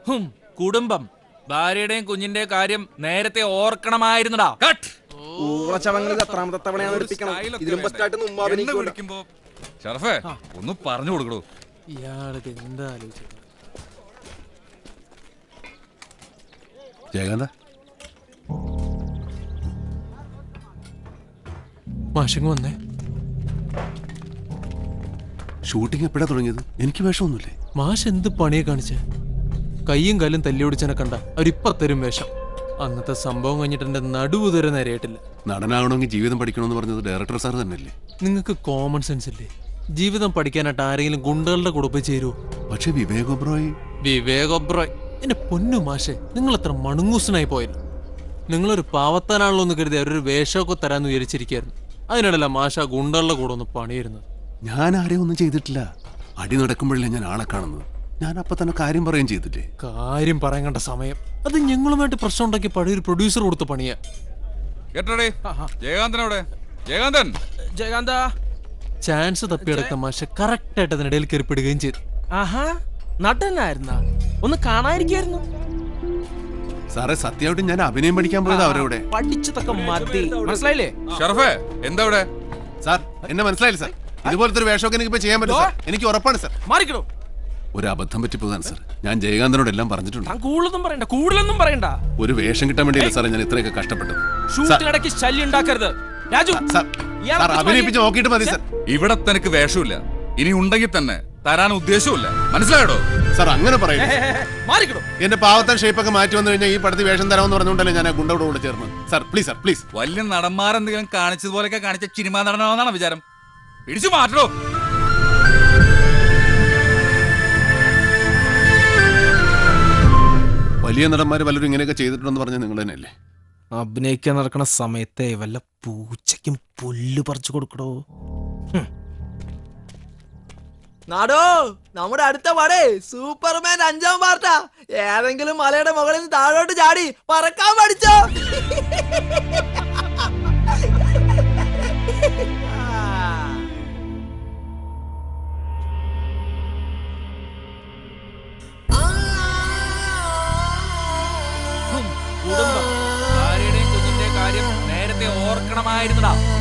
ഹും, കുടുംബം ഭാര്യയുടെയും കുഞ്ഞിന്റെ കാര്യം നേരത്തെ ഓർക്കണമായിരുന്നടാ കട്ട് ഊളച്ചവങ്ങൾ എത്രാമത്തെ തവണയാണ് എടുപ്പിക്കണം ഇതിലും ബെസ്റ്റായിട്ട് മുമ്പ് എന്നെ അഭിനയിക്കുമല്ലോ വിളിക്കുമ്പോ ഷറഫേ ഒന്ന് പറഞ്ഞു കൊടുക്കടോ ഇയാൾക്ക് എന്താ ആലോചിച്ചത് ജയകാന്ത മാഷിങ് വന്നേ ഷൂട്ടിംഗ് എപ്പോഴാ തുടങ്ങിയത് എനിക്ക് വേഷമൊന്നുമില്ലേ മാഷ് എന്ത് പണിയെ കാണിച്ചേ കയ്യും കാലും തല്ലിയൊടിച്ചനെ കണ്ട അവരിപ്പ തരും വേഷം അന്നത്തെ സംഭവം കഴിഞ്ഞിട്ട് എന്റെ നടുവ് തരെ നേരെയായിട്ടില്ല നടനാകണമെങ്കിൽ ജീവിതം പഠിക്കണമെന്ന് പറഞ്ഞത് ഡയറക്ടർ സാർ തന്നെയല്ലേ നിങ്ങൾക്ക് കോമൺ സെൻസ് ഇല്ലേ ജീവിതം പഠിക്കാനായിട്ട് ആരെങ്കിലും ഗുണ്ടകളുടെ കൂടെ പോയി ചേരുവോ പക്ഷെ വിവേക് ഒബ്രോയ് വിവേകബ്രോയ് എന്റെ പൊന്നു മാഷെ നിങ്ങൾ എത്ര മണുങ്ങൂസനായി പോയത് നിങ്ങളൊരു പാവത്താനാണല്ലോ എന്ന് കരുതി അവരൊരു വേഷമൊക്കെ തരാന്ന് വിചാരിച്ചിരിക്കായിരുന്നു അതിനിടയില്ല മാഷ ആ ഗുണ്ടകളുടെ കൂടെ ഒന്ന് പണിയിരുന്നത് ഞാൻ ആരെയും ഒന്നും ചെയ്തിട്ടില്ല അടി നടക്കുമ്പോഴല്ലേ ഞാൻ ആളെ കാണുന്നത് ഞാൻ അപ്പൊ തന്നെ കാര്യം പറയുകയും ചെയ്തില്ലേ കാര്യം പറയാൻ കണ്ട സമയം അത് ഞങ്ങളുമായിട്ട് പ്രശ്നം ഉണ്ടാക്കി പഴയൊരു പ്രൊഡ്യൂസർ കൊടുത്ത പണിയാ കേട്ടോടേ ജയകാന്തൻ അവിടെ ജയകാന്തൻ ജയകാന്ത ചാൻസ് തപ്പിയെടുത്ത മാഷ കറക്റ്റ് ആയിട്ട് അതിനിടയിൽ കയറിപ്പെടുകയും ചെയ്തു ആഹാ നടനായിരുന്ന ഒന്ന് കാണാതിരിക്കായിരുന്നു സാറേ സത്യമായിട്ട് ഞാൻ അഭിനയം പഠിക്കാൻ പോയത് അവരവിടെ പഠിച്ചതൊക്കെ മതി മനസ്സിലായില്ലേ ഷറഫേ എന്താ അവിടെ സാർ എന്നെ മനസ്സിലായില്ല സാർ ഇതുപോലത്തെ ഒരു വേഷമൊക്കെ എനിക്ക് ഇപ്പൊ ചെയ്യാൻ പറ്റും സാർ എനിക്ക് ഉറപ്പാണ് സാർ മാറിക്കണോ ഒരു അബദ്ധം പറ്റിപ്പോകാൻ സാർ ഞാൻ ജയകാന്തനോട് എല്ലാം പറഞ്ഞിട്ടുണ്ട് താൻ കൂടുതലൊന്നും പറയണ്ട കൂടുതലൊന്നും പറയണ്ട ഒരു വേഷം കിട്ടാൻ വേണ്ടിയല്ല സാറേ ഞാൻ ഇത്രയൊക്കെ കഷ്ടപ്പെട്ടത് ഷൂട്ടിനിടയ്ക്ക് ശല്യം ഉണ്ടാക്കരുത് രാജു സാർ ഇയാളെ സാർ പിടിച്ച് അഭിനയിപ്പിച്ച് നോക്കിയിട്ട് മതി സാർ ഇവിടെ തനിക്ക് വേഷമില്ല ഇനി ഉണ്ടെങ്കിൽ തന്നെ തരാൻ ഉദ്ദേശവുമില്ല മനസ്സിലായോ സാർ അങ്ങനെ പറയും മാറിക്കണോ എന്റെ പാവത്തൻ ഷേപ്പൊക്കെ മാറ്റി വന്നു കഴിഞ്ഞാൽ ഈ പടത്തിൽ വേഷം തരാമെന്ന് പറഞ്ഞുകൊണ്ടല്ലേ ഞാൻ ആ ഗുണ്ടോട് കൂടെ ചേർന്നത് സാർ പ്ലീസ് സാർ പ്ലീസ് വലിയ നടന്മാരെന്തെങ്കിലും കാണിച്ചതുപോലെയൊക്കെ കാണിച്ച സിനിമാ നടനാണെന്നാണ് വിചാരം ഇടിച്ചു മാറ്റണോ വലിയ നടന്മാർ പലരും ഇങ്ങനെയൊക്കെ ചെയ്തിട്ടുണ്ടെന്ന് പറഞ്ഞ നിങ്ങൾ തന്നെയല്ലേ അഭിനയിക്കാൻ നടക്കണ സമയത്തെ വല്ല പൂച്ചയ്ക്കും പുല്ല് പറിച്ചു കൊടുക്കടോ നാടോ നമ്മുടെ അടുത്ത പടേ സൂപ്പർമാൻ അഞ്ചാം പാർട്ടാ ഏതെങ്കിലും മലയുടെ മുകളിൽ നിന്ന് താഴോട്ട് ചാടി പറക്കാൻ പഠിച്ചോ കുടുംബം ഭാര്യയുടെയും കുഞ്ഞിന്റെ കാര്യം നേരത്തെ ഓർക്കണമായിരുന്നടാ